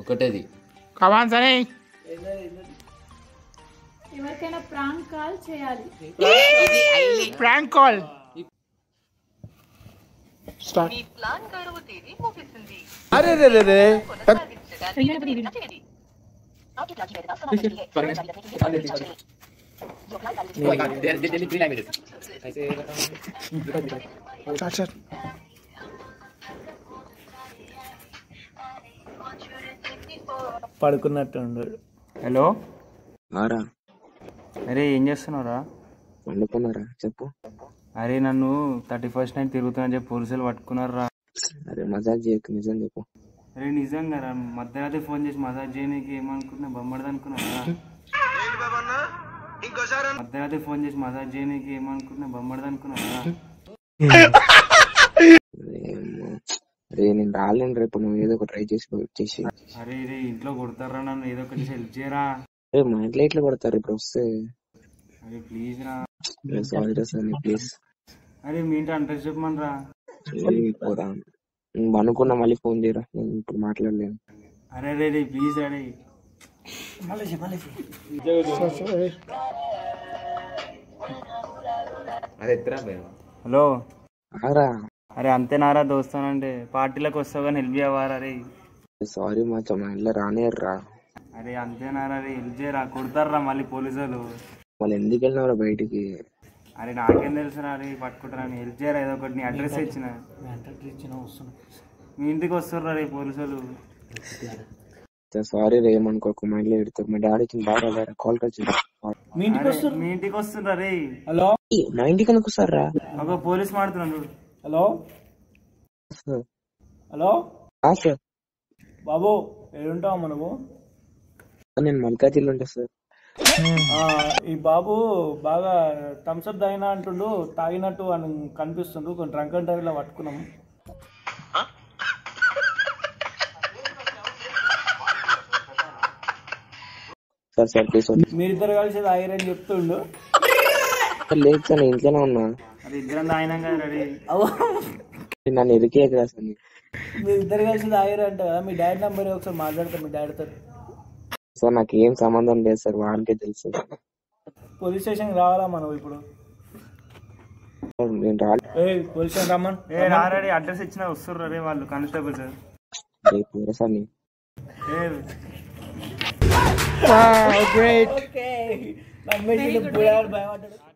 ఒక్కటేది come on సరే ఎవరికైనా prank call చేయాలి ప్రాంక్ కాల్ స్టార్ట్ అరే రే రే రే స్టార్ట్ సార్ పడుకున్నట్టు ఉండడు హలో ఆరా అరే ఏం చేస్తున్నావురా వండుకున్నారా చెప్పు అరే నన్ను థర్టీ ఫస్ట్ నైట్ తిరుగుతున్నా చెప్పి పోలీసులు పట్టుకున్నారా అరే మజాక్ చేయకు నిజం చెప్పు అరే నిజంగా రా మధ్యరాత్రి ఫోన్ చేసి మసాజ్ చేయనీకి ఏమనుకున్నా బొమ్మడది అనుకున్నారా మధ్యరాత్రి ఫోన్ చేసి మసాజ్ చేయనీకి ఏమనుకున్నా బొమ్మడది అనుకున్నారా ఏమో. అరే నేను రాలేను రేపు నువ్వు ఏదో ఒక ట్రై చేసి చేసి అరే రే ఇంట్లో కొడతారా నన్ను ఏదో ఒకటి హెల్ప్ చేయరా అరే మా ఇంట్లో ఇట్లా కొడతారు ఇప్పుడు వస్తే అరే ప్లీజ్ రా సారీ రా సార్ ప్లీజ్ అరే మీ ఇంటి అడ్రస్ చెప్పమనరా పోరా నువ్వు అనుకున్నా మళ్ళీ ఫోన్ చేయరా నేను ఇప్పుడు మాట్లాడలేను అరే రే రే ప్లీజ్ రా రే అది ఎత్తరా భయ హలో ఆరా అరే అంతేనారా దోస్తానంటే పార్టీలకు వస్తావు కానీ హెల్ప్ చేయవారా రే సారీ మాచా మా ఇంట్లో రానేర్రా అరే అంతేనారా రే హెల్ప్ చేయరా కొడతారా మళ్ళీ పోలీసులు వాళ్ళు ఎందుకు వెళ్ళినారా బయటికి అరే నాకేం తెలుసురా అరే పట్టుకుంటారని హెల్ప్ చేయరా ఏదో ఒకటి నీ అడ్రస్ ఇచ్చిన మీ ఇంటికి వస్తుర్రా రే పోలీసులు సారీ రే ఏమనుకోకు మా ఇంట్లో పెడతారు మా డాడీ వచ్చింది బాగా రారా కాల్ వచ్చింది మీ ఇంటికి అరే, వస్తారు మీ ఇంటికి వస్తుండ్రా రే హలో మా ఇంటికి ఎందుకు వస్తారా ఒక పోలీస్ మాడుతున్నాడు హలో హలో సార్ బాబు ఏడుంటావు నువ్వు నేను మల్కాజిల్లో ఉంటా సార్ ఆ, ఈ బాబు బాగా థమ్స్అప్ తాగినా అంటుండు తాగినట్టు అని కనిపిస్తుండు కొంచెం డ్రంక్ అండ్ డ్రైవ్ లో పట్టుకున్నాం సార్ సార్ ప్లీజ్ మీరిద్దరు కలిసి తాగిరని చెప్తుండు లేదు సార్ నేను ఇంట్లోనే ఉన్నా అరే ఇద్దరం తాగినాం కదా రెడీ అవ్వ, నన్ను ఎరికే కదా సార్ నీకు. మీరిద్దరు కలిసి తాగిరంట కదా మీ డాడీ నంబర్ ఒకసారి మాట్లాడతాం మీ డాడీతో సార్ నాకు ఏం సంబంధం లేదు సార్ వాడికే తెలుసు పోలీస్ స్టేషన్ రావాలా మనం ఇప్పుడు సార్, నేను రాలే ఏ పోలీస్ స్టేషన్ రమ్మన్ ఏ రా రెడీ అడ్రస్ ఇచ్చిన వస్తుర్రా రే వాళ్ళు కానిస్టేబుల్ సార్ రేపు పోరా సార్ నేను ఏ గ్రేట్ ఓకే నమ్మేసి భయపడ్డాడు